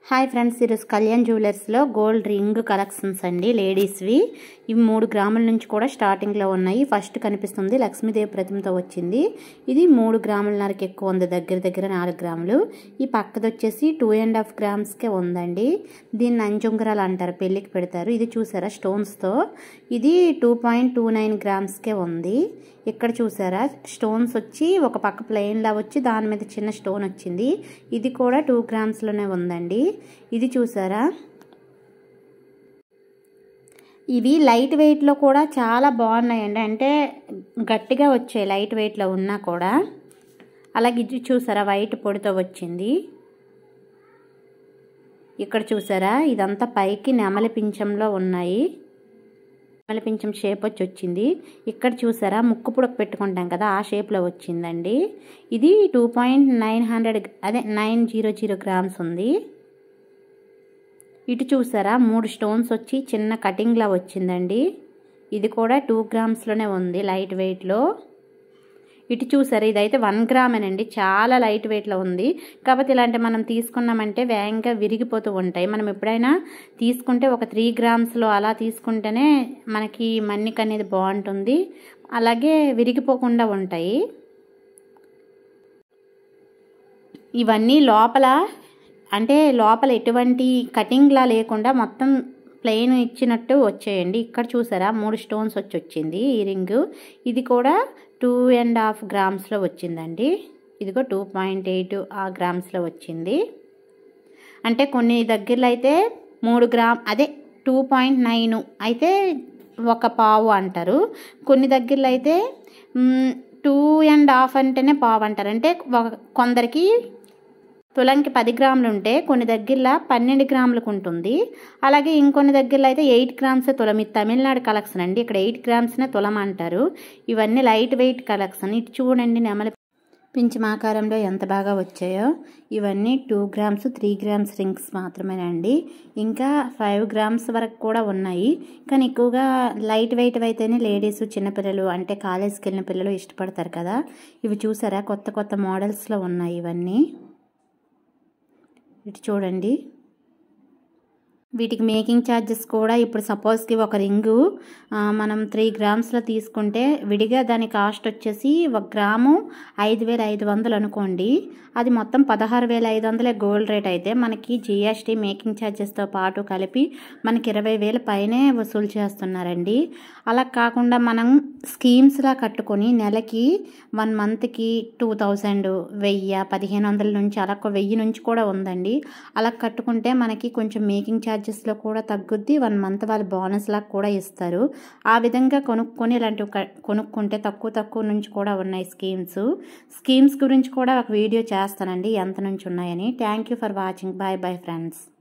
hi friends ఈరోజు కళ్యాణ్ జ్యువెలర్స్లో gold ring collections అండి లేడీస్వి ఇవి మూడు గ్రాముల నుంచి కూడా స్టార్టింగ్లో ఉన్నాయి ఫస్ట్ కనిపిస్తుంది లక్ష్మీదేవి ప్రతిమతో వచ్చింది ఇది మూడు గ్రాములన్నరకి ఎక్కువ ఉంది దగ్గర దగ్గర నాలుగు గ్రాములు ఈ పక్కది వచ్చేసి టూ అండ్ హాఫ్ గ్రామ్స్కే ఉందండి దీన్ని అంజుంగరాలు అంటారు పెళ్ళికి పెడతారు ఇది చూసారా స్టోన్స్తో ఇది టూ పాయింట్ టూ నైన్ గ్రామ్స్కే ఉంది ఇక్కడ చూసారా స్టోన్స్ వచ్చి ఒక పక్క ప్లెయిన్లా వచ్చి దాని మీద చిన్న స్టోన్ వచ్చింది ఇది కూడా టూ గ్రామ్స్లోనే ఉందండి ఇది చూసారా ఇవి లైట్ వెయిట్లో కూడా చాలా బాగున్నాయండి అంటే గట్టిగా వచ్చాయి లైట్ వెయిట్లో ఉన్నా కూడా అలాగే ఇది చూసారా వైట్ పొడితో వచ్చింది ఇక్కడ చూసారా ఇదంతా పైకి నెమలి పింఛంలో ఉన్నాయి నెమలి పింఛం షేప్ వచ్చి వచ్చింది ఇక్కడ చూసారా ముక్కు పుడక పెట్టుకుంటాం కదా ఆ షేప్లో వచ్చిందండి ఇది టూ పాయింట్ నైన్ హండ్రెడ్ అదే నైన్ జీరో జీరో గ్రామ్స్ ఉంది ఇటు చూసారా మూడు స్టోన్స్ వచ్చి చిన్న కటింగ్లా వచ్చిందండి ఇది కూడా టూ గ్రామ్స్లోనే ఉంది లైట్ వెయిట్లో ఇటు చూసారు ఇదైతే వన్ గ్రామేనండి చాలా లైట్ వెయిట్లో ఉంది కాకపోతే ఇలాంటి మనం తీసుకున్నామంటే వేగంగా విరిగిపోతూ ఉంటాయి మనం ఎప్పుడైనా తీసుకుంటే ఒక త్రీ గ్రామ్స్లో అలా తీసుకుంటేనే మనకి మన్నిక అనేది బాగుంటుంది అలాగే విరిగిపోకుండా ఉంటాయి ఇవన్నీ లోపల అంటే లోపల ఎటువంటి కటింగ్లా లేకుండా మొత్తం ప్లెయిన్ ఇచ్చినట్టు వచ్చాయండి ఇక్కడ చూసారా మూడు స్టోన్స్ వచ్చి వచ్చింది ఈ రింగ్ ఇది కూడా టూ అండ్ హాఫ్ గ్రామ్స్లో వచ్చిందండి ఇదిగో టూ పాయింట్ ఎయిట్ ఆ గ్రామ్స్లో వచ్చింది అంటే కొన్ని దగ్గరలో అయితే మూడు గ్రామ్ అదే టూ పాయింట్ నైన్ అయితే ఒక పావు అంటారు కొన్ని దగ్గరలో అయితే టూ అండ్ హాఫ్ అంటేనే పావు అంటారు అంటే కొందరికి తులంకి పది గ్రాములు ఉంటే కొన్ని దగ్గరలో పన్నెండు గ్రాములకు ఉంటుంది అలాగే ఇంకొన్ని దగ్గరలో అయితే ఎయిట్ గ్రామ్స్ తులం ఇది తమిళనాడు కలెక్షన్ అండి ఇక్కడ ఎయిట్ గ్రామ్స్నే తులం అంటారు ఇవన్నీ లైట్ వెయిట్ కలెక్షన్ ఇటు చూడండి నెమలి పింఛమాకారంలో ఎంత బాగా వచ్చాయో ఇవన్నీ two grams three grams rings మాత్రమేనండి ఇంకా ఫైవ్ గ్రామ్స్ వరకు కూడా ఉన్నాయి కానీ ఎక్కువగా లైట్ వెయిట్ అయితేనే లేడీస్ చిన్నపిల్లలు అంటే కాలేజ్కి వెళ్ళిన పిల్లలు ఇష్టపడతారు కదా ఇవి చూసారా కొత్త కొత్త మోడల్స్లో ఉన్నాయి ఇవన్నీ ఇటు చూడండి వీటికి మేకింగ్ ఛార్జెస్ కూడా ఇప్పుడు సపోజ్కి ఒక రింగు మనం త్రీ గ్రామ్స్లో తీసుకుంటే విడిగా దాని కాస్ట్ వచ్చేసి ఒక గ్రాము ఐదు వేల ఐదు వందలు అనుకోండి అది మొత్తం పదహారు వేల ఐదు వందలే గోల్డ్ రేట్ అయితే మనకి జిఎస్టీ మేకింగ్ ఛార్జెస్తో పాటు కలిపి మనకి ఇరవై వేల పైనే వసూలు చేస్తున్నారండి అలా కాకుండా మనం స్కీమ్స్లా కట్టుకొని నెలకి వన్ మంత్కి టూ థౌజండ్ వెయ్యి పదిహేను వందల నుంచి అలా వెయ్యి నుంచి కూడా ఉందండి అలా కట్టుకుంటే మనకి కొంచెం మేకింగ్ ఛార్జెస్లో కూడా తగ్గుద్ది వన్ మంత్ వాళ్ళు బోనస్ లాగా కూడా ఇస్తారు ఆ విధంగా కొనుక్కొని ఇలాంటివి కొనుక్కుంటే తక్కువ తక్కువ నుంచి కూడా ఉన్నాయి స్కీమ్స్ స్కీమ్స్ గురించి కూడా ఒక వీడియో చేస్తానండి ఎంత నుంచి ఉన్నాయని thank you for watching bye bye friends